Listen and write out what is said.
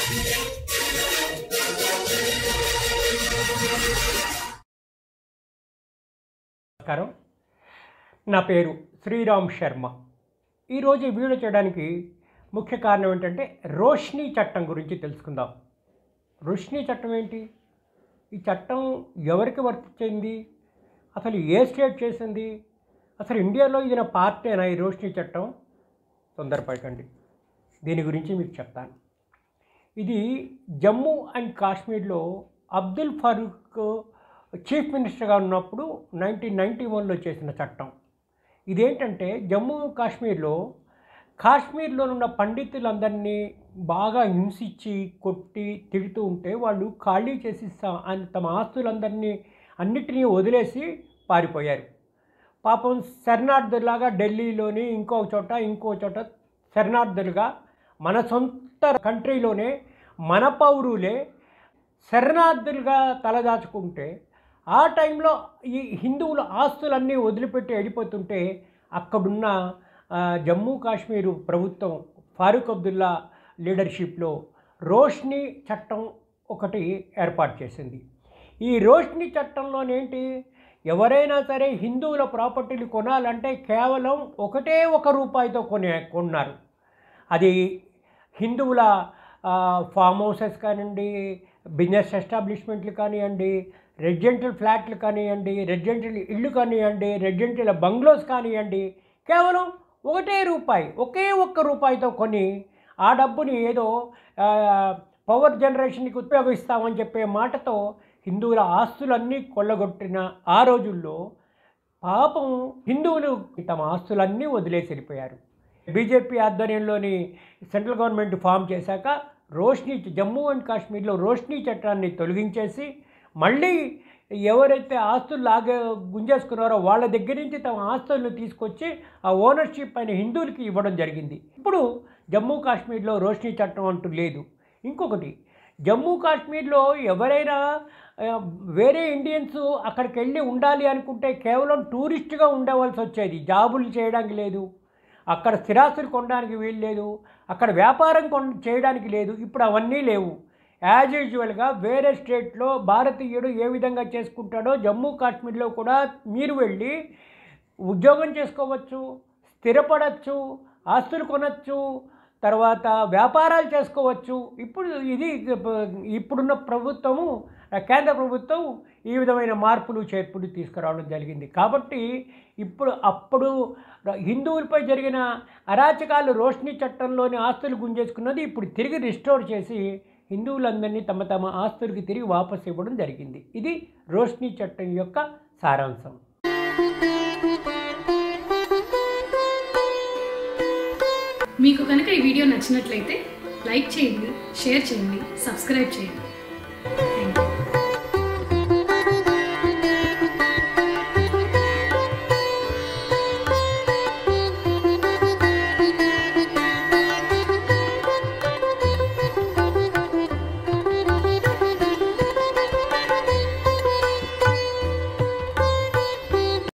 నమస్కారం నా పేరు శ్రీరామ్ శర్మ ఈరోజు ఈ వీడియో చేయడానికి ముఖ్య కారణం ఏంటంటే రోష్నీ చట్టం గురించి తెలుసుకుందాం రోష్నీ చట్టం ఏంటి ఈ చట్టం ఎవరికి వర్తించింది అసలు ఏ స్టేట్ చేసింది అసలు ఇండియాలో ఇది నా పార్టీనా ఈ రోష్నీ చట్టం తొందరపడకండి దీని గురించి మీకు చెప్తాను ఇది జమ్మూ అండ్ కాశ్మీర్లో అబ్దుల్ ఫరూక్ చీఫ్ మినిస్టర్గా ఉన్నప్పుడు నైన్టీన్ నైంటీ వన్లో చేసిన చట్టం ఇదేంటంటే జమ్మూ కాశ్మీర్లో కాశ్మీర్లో ఉన్న పండితులందరినీ బాగా హింసించి కొట్టి తిడుతూ ఉంటే వాళ్ళు ఖాళీ చేసి స- అన్- తమ ఆస్తులందరినీ అన్నిటినీ వదిలేసి పారిపోయారు పాపం శరణార్థులాగా ఢిల్లీలోని ఇంకో చోట ఇంకో చోట శరణార్థులుగా మన సొంత కంట్రీలోనే మన పౌరులే శరణార్థులుగా తలదాచుకుంటే ఆ టైంలో ఈ హిందువుల ఆస్తులన్నీ వదిలిపెట్టి వెళ్ళిపోతుంటే అక్కడున్న ఆ, జమ్మూ కాశ్మీరు ప్రభుత్వం ఫారూక్ అబ్దుల్లా లీడర్షిప్లో రోష్నీ చట్టం ఒకటి ఏర్పాటు చేసింది ఈ రోష్నీ చట్టంలోనేంటి ఎవరైనా సరే హిందువుల ప్రాపర్టీలు కొనాలంటే కేవలం ఒకటే ఒక రూపాయితో కొనే కొన్నారు అది హిందువుల ఆ, ఫామ్ హౌసెస్ కానివ్వండి బిజినెస్ ఎస్టాబ్లిష్మెంట్లు కానివ్వండి రెసిడెంటల్ ఫ్లాట్లు కానివ్వండి రెసిడెంటల్ ఇళ్ళు కానివ్వండి రెసిడెంటల్ బంగ్లోస్ కానివ్వండి కేవలం ఒకటే రూపాయి ఒకే ఒక్క రూపాయితో కొని ఆ డబ్బుని ఏదో ఆ, పవర్ జనరేషన్కి ఉపయోగిస్తామని చెప్పే మాటతో హిందువుల ఆస్తులన్నీ కొల్లగొట్టిన ఆ రోజుల్లో పాపం హిందువులు తమ ఆస్తులన్నీ వదిలేసి వెళ్ళిపోయారు బీజేపీ ఆధ్వర్యంలోని సెంట్రల్ గవర్నమెంట్ ఫామ్ చేశాక రోష్నీ జమ్మూ అండ్ కాశ్మీర్లో రోష్నీ చట్టాన్ని తొలగించేసి మళ్ళీ ఎవరైతే ఆస్తులు లాగే గుంజేసుకున్నారో వాళ్ళ దగ్గర నుంచి తమ ఆస్తులను తీసుకొచ్చి ఆ ఓనర్షిప్ అయిన హిందువులకి ఇవ్వడం జరిగింది ఇప్పుడు జమ్మూ కాశ్మీర్లో రోష్నీ చట్టం అంటూ లేదు ఇంకొకటి జమ్మూ కాశ్మీర్లో ఎవరైనా ఆ, వేరే ఇండియన్స్ అక్కడికి వెళ్ళి ఉండాలి అనుకుంటే కేవలం టూరిస్ట్గా ఉండవలసి వచ్చేది జాబులు చేయడానికి లేదు అక్కడ స్థిరాస్తులు కొనడానికి వీలు లేదు అక్కడ వ్యాపారం కొన చేయడానికి లేదు ఇప్పుడు అవన్నీ లేవు యాజ్ యూజువల్గా వేరే స్టేట్లో భారతీయుడు ఏ విధంగా చేసుకుంటాడో జమ్మూ కాశ్మీర్లో కూడా మీరు వెళ్ళి ఉద్యోగం చేసుకోవచ్చు స్థిరపడచ్చు ఆస్తులు కొనచ్చు తర్వాత వ్యాపారాలు చేసుకోవచ్చు ఇప్పుడు ఇది ఇప్పుడున్న ప్రభుత్వము కేంద్ర ప్రభుత్వం ఈ విధమైన మార్పులు చేర్పులు తీసుకురావడం జరిగింది కాబట్టి ఇప్పుడు అప్పుడు హిందువులపై జరిగిన అరాచకాలు రోష్నీ చట్టంలోని ఆస్తులు గుంజేసుకున్నది ఇప్పుడు తిరిగి రిస్టోర్ చేసి హిందువులందరినీ తమ తమ ఆస్తులకి తిరిగి వాపసు ఇవ్వడం జరిగింది ఇది రోష్నీ చట్టం యొక్క సారాంశం మీకు కనుక ఈ వీడియో నచ్చినట్లయితే లైక్ చేయండి షేర్ చేయండి సబ్స్క్రైబ్ చేయండి